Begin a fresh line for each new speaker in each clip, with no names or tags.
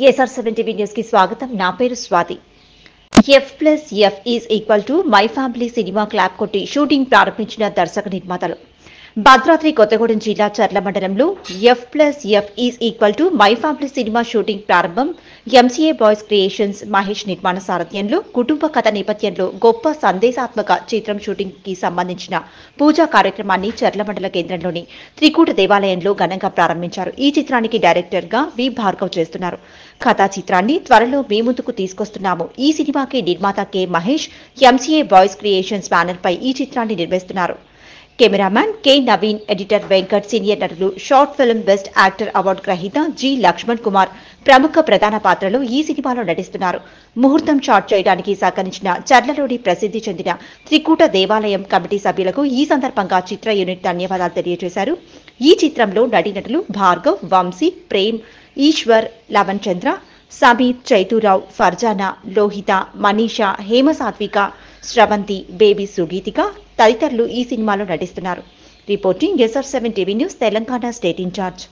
SR seven TV news కి స్వాగతం నా పేరు Swathi F plus F is equal to my family cinema clap కొట్టి షూటింగ్ ప్రారంభించిన దర్శక నిర్మాతలు భద్రాద్రి కొత్తగూడెం జిల్లా చర్ల మండలంలో F plus F is equal to my family cinema shooting ప్రారంభం ఎంసీఏ బాయ్స్ క్రియేషన్స్ మహేష్ నిర్మాణ సారథ్యంలో కుటుంబ కథ నేపథ్యంలో గొప్ప సందేశాత్మక చిత్రం షూటింగ్ కి సంబంధించిన పూజా కార్యక్రమాన్ని చర్ల మండల కేంద్రంలోని త్రికూట దేవాలయంలో ఘనంగా ప్రారంభించారు ఈ చిత్రానికి డైరెక్టర్ గా వి భార్గవ్ చేస్తున్నారు కథా చిత్రాన్ని త్వరలో మీ ముందుకు తీసుకొస్తున్నాము ఈ సినిమాకి నిర్మాత K Mahesh MCA boys creations banner పై ఈ చిత్రాన్ని నిర్మిస్తున్నారు cameraman K Naveen editor Venkat senior నటులు short film best actor award గ్రహీత జి లక్ష్మణ్ కుమార్ ప్రముఖ ప్రధాన పాత్రలో ఈ సినిమాలో నటిస్తున్నారు ముహూర్తం షాట్ చేయడానికి సహకరించిన చర్లలోని ప్రసిద్ధి చెందిన త్రికూట దేవాలయం కమిటీ సభ్యులకు ఈ సందర్భంగా చిత్ర యూనిట్ ధన్యవాదాలు తెలియజేశారు ఈ చిత్రంలో నటీనటులు భార్గవ్ వంశీ ప్రేమ్ ఈశ్వర్ లవన్ చంద్ర సమీర్ చైతూరావు ఫర్జానా లోహిత మనీషా హేమ సాత్విక శ్రవంతి బేబీ సుగీతిక తదితరులు ఈ సినిమాలో నటిస్తున్నారు reporting SR seven TV news Telangana state incharge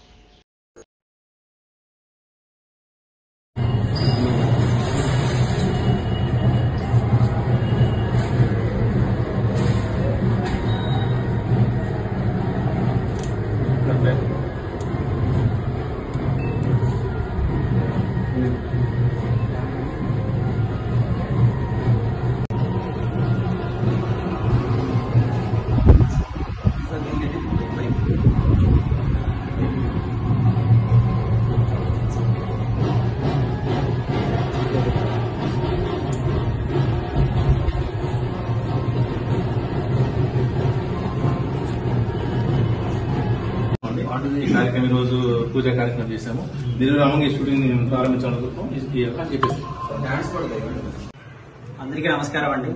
ఈ కార్యక్రమం ఈ రోజు పూజా కార్యక్రమం చేశాము నిర్విరామంగా ఈ షూటింగ్ ని ప్రారంభించాలనుకుంటున్నాం ఈ- ఈ యొక్క చెప్పేసి
అందరికీ నమస్కారం అండి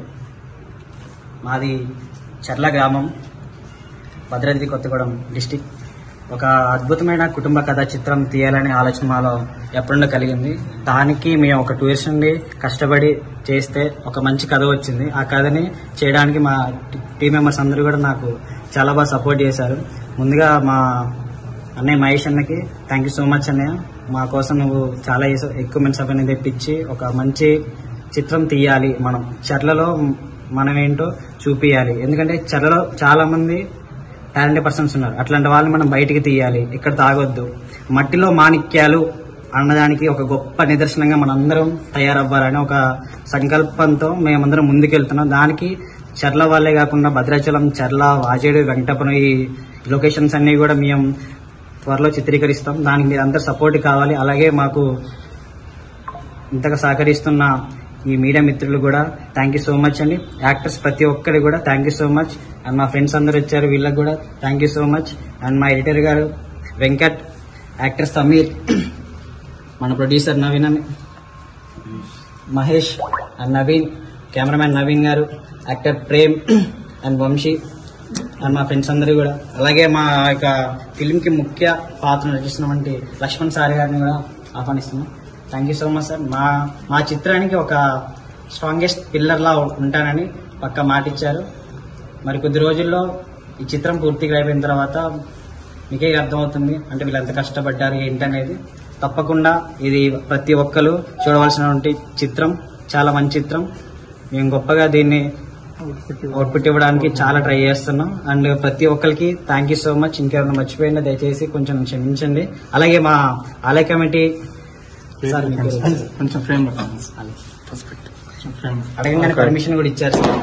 మాది చర్ల గ్రామం భద్రాద్రి కొత్తగూడెం డిస్టిక్ ఒక అద్భుతమైన కుటుంబ కథ చిత్రం తీయాలనే ఆలోచన మాలో ఎప్పుడుండో కలిగింది దానికి మేము ఒక టూ ఇయర్స్ నుండి కష్టపడి చేస్తే ఒక మంచి కథ వచ్చింది ఆ కథని చేయడానికి మా టీం మెంబర్స్ అందరూ కూడా నాకు చాలా బాగా సపోర్ట్ చేశారు ముందుగా మా అన్నయ్య మహేష్ అన్నకి థ్యాంక్ యూ సో మచ్ అన్నయ్య మా కోసం నువ్వు చాలా ఎక్విప్మెంట్స్ అవన్నీ తెప్పించి ఒక మంచి చిత్రం తీయాలి మనం చర్లలో మనం ఏంటో చూపియాలి ఎందుకంటే చర్లలో చాలా మంది టాలెంటెడ్ పర్సన్స్ ఉన్నారు అట్లాంటి వాళ్ళని మనం బయటికి తీయాలి ఇక్కడ తాగొద్దు మట్టిలో మాణిక్యాలు అన్నదానికి ఒక గొప్ప నిదర్శనంగా మనందరం తయారవ్వాలని ఒక సంకల్పంతో మేమందరం ముందుకెళ్తున్నాం దానికి చర్ల వాళ్ళే కాకుండా భద్రాచలం చర్ల వాజేడు వెంకటపురం ఈ లొకేషన్స్ అన్ని కూడా మేము త్వరలో చిత్రీకరిస్తాం దానికి మీరు అందరు సపోర్ట్ కావాలి అలాగే మాకు ఇంతగా సహకరిస్తున్న ఈ మీడియా మిత్రులు కూడా థ్యాంక్ యూ సో మచ్ అండి యాక్టర్స్ ప్రతి ఒక్కరికి కూడా thank you so much and మా ఫ్రెండ్స్ అందరు వచ్చారు వీళ్ళకి కూడా thank you so much and మా ఎడిటర్ గారు వెంకట్ యాక్టర్ సమీర్ మన ప్రొడ్యూసర్ నవీన్ అని మహేష్ అండ్ నవీన్ కెమెరామ్యాన్ నవీన్ గారు actor Prem and Vamsi and మా ఫ్రెండ్స్ అందరూ కూడా అలాగే మా యొక్క ఫిల్మ్ కి ముఖ్య పాత్ర నటిస్తున్నటువంటి లక్ష్మణ్ సార్ గారిని కూడా ఆహ్వానిస్తున్నాం thank you so much sir మా మా చిత్రానికి ఒక స్ట్రాంగెస్ట్ పిల్లర్ లా ఉంటానని పక్క మాట ఇచ్చారు మరి కొద్ది రోజుల్లో ఈ చిత్రం పూర్తిగా అయిపోయిన తర్వాత మీకే అర్థమవుతుంది అంటే వీళ్ళు ఎంత కష్టపడ్డారు ఏంటనేది తప్పకుండా ఇది ప్రతి ఒక్కరు చూడవలసినటువంటి చిత్రం చాలా మంచి చిత్రం మేము గొప్పగా దీన్ని అవుట్పుట్ ఇవ్వడానికి చాలా ట్రై చేస్తున్నాం అండ్ ప్రతి ఒక్కరికి థ్యాంక్ యూ సో మచ్ ఇంకెవరైనా మర్చిపోయినా దయచేసి కొంచెం క్షమించండి అలాగే మా ఆలయ కమిటీ సార్ మీ పేరు?
కొంచెం ఫ్రేమ్
ఆలయ్.
ఫ్రేమ్
అడగంగానే పర్మిషన్ కూడా ఇచ్చారు సార్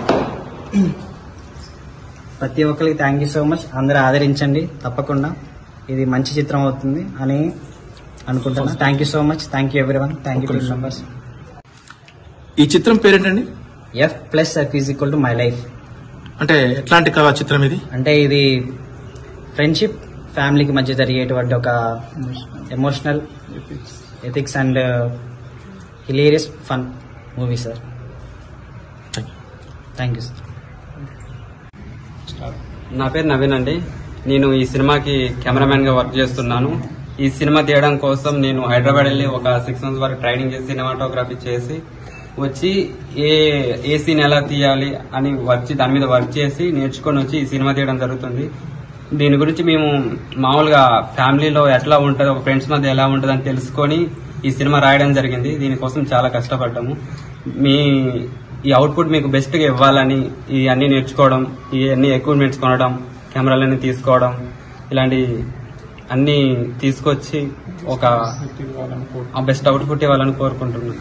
ప్రతి ఒక్కరికి థ్యాంక్ యూ సో మచ్ అందరూ ఆదరించండి తప్పకుండా ఇది మంచి చిత్రం అవుతుంది అని అనుకుంటున్నాను thank you so much thank you everyone thank you
ఒక్క నిమిషం.
మెంబర్స్
ఈ చిత్రం పేరేంటండి
F plus F is equal to my life
అంటే ఎట్లాంటి కథ చిత్రం ఇది
అంటే ఇది ఫ్రెండ్షిప్ ఫ్యామిలీకి మధ్య జరిగేటువంటి ఒక emotional ethics and hilarious fun movie sir thank you sir
నా పేరు నవీన్ అండి నేను ఈ సినిమాకి కెమెరామెన్ గా వర్క్ చేస్తున్నాను ఈ సినిమా తీయడం కోసం నేను హైదరాబాద్ వెళ్ళి ఒక సిక్స్ మంత్స్ వరకు ట్రైనింగ్ చేసి సినిమాటోగ్రఫీ చేసి వచ్చి ఏ ఏ సీన్ ఎలా తీయాలి అని వచ్చి దాని మీద వర్క్ చేసి నేర్చుకొని వచ్చి ఈ సినిమా తీయడం జరుగుతుంది దీని గురించి మేము మామూలుగా ఫ్యామిలీలో ఎట్లా ఉంటుంది ఒక ఫ్రెండ్స్ మధ్య ఎలా ఉంటుంది అని తెలుసుకొని ఈ సినిమా రాయడం జరిగింది దీనికోసం చాలా కష్టపడ్డాము మీ ఈ అవుట్పుట్ మీకు బెస్ట్గా ఇవ్వాలని ఈ అన్ని నేర్చుకోవడం ఈ అన్ని ఎక్విప్మెంట్స్ కొనడం కెమెరాలన్నీ తీసుకోవడం ఇలాంటి అన్ని తీసుకొచ్చి ఒక బెస్ట్ అవుట్పుట్ ఇవ్వాలని కోరుకుంటున్నాను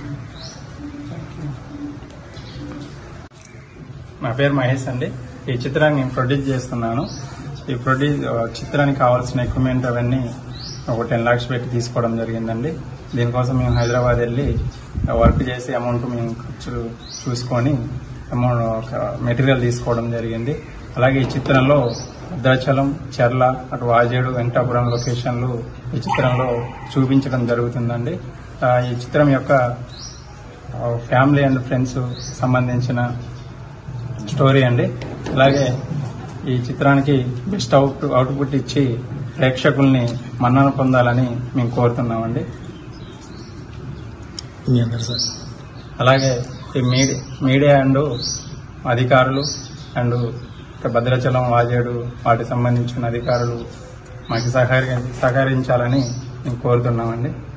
నా పేరు మహేష్ అండి ఈ చిత్రాన్ని నేను ప్రొడ్యూస్ చేస్తున్నాను ఈ ప్రొడ్యూస్ చిత్రానికి కావాల్సిన ఎక్విప్మెంట్ అవన్నీ ఒక టెన్ లాక్స్ పెట్టి తీసుకోవడం జరిగిందండి దీనికోసం మేము హైదరాబాద్ వెళ్ళి వర్క్ చేసి అమౌంట్ మేము ఖర్చు చూసుకొని అమౌంట్ ఒక మెటీరియల్ తీసుకోవడం జరిగింది అలాగే ఈ చిత్రంలో భద్రాచలం చెర్ల అటు వాజేడు వెంకటాపురం లొకేషన్లు ఈ చిత్రంలో చూపించడం జరుగుతుందండి ఆ, ఈ చిత్రం యొక్క ఫ్యామిలీ అండ్ ఫ్రెండ్స్ సంబంధించిన స్టోరీ అండి అలాగే ఈ చిత్రానికి బెస్ట్ అవుట్ అవుట్పుట్ ఇచ్చి ప్రేక్షకుల్ని మన్నన పొందాలని మేము కోరుతున్నామండి అలాగే ఈ మీడియా మీడియా అండ్ అధికారులు అండ్ ఇక భద్రాచలం వాజేడు వాటికి సంబంధించిన అధికారులు మాకు సహకరి సహకరించాలని మేము కోరుతున్నామండి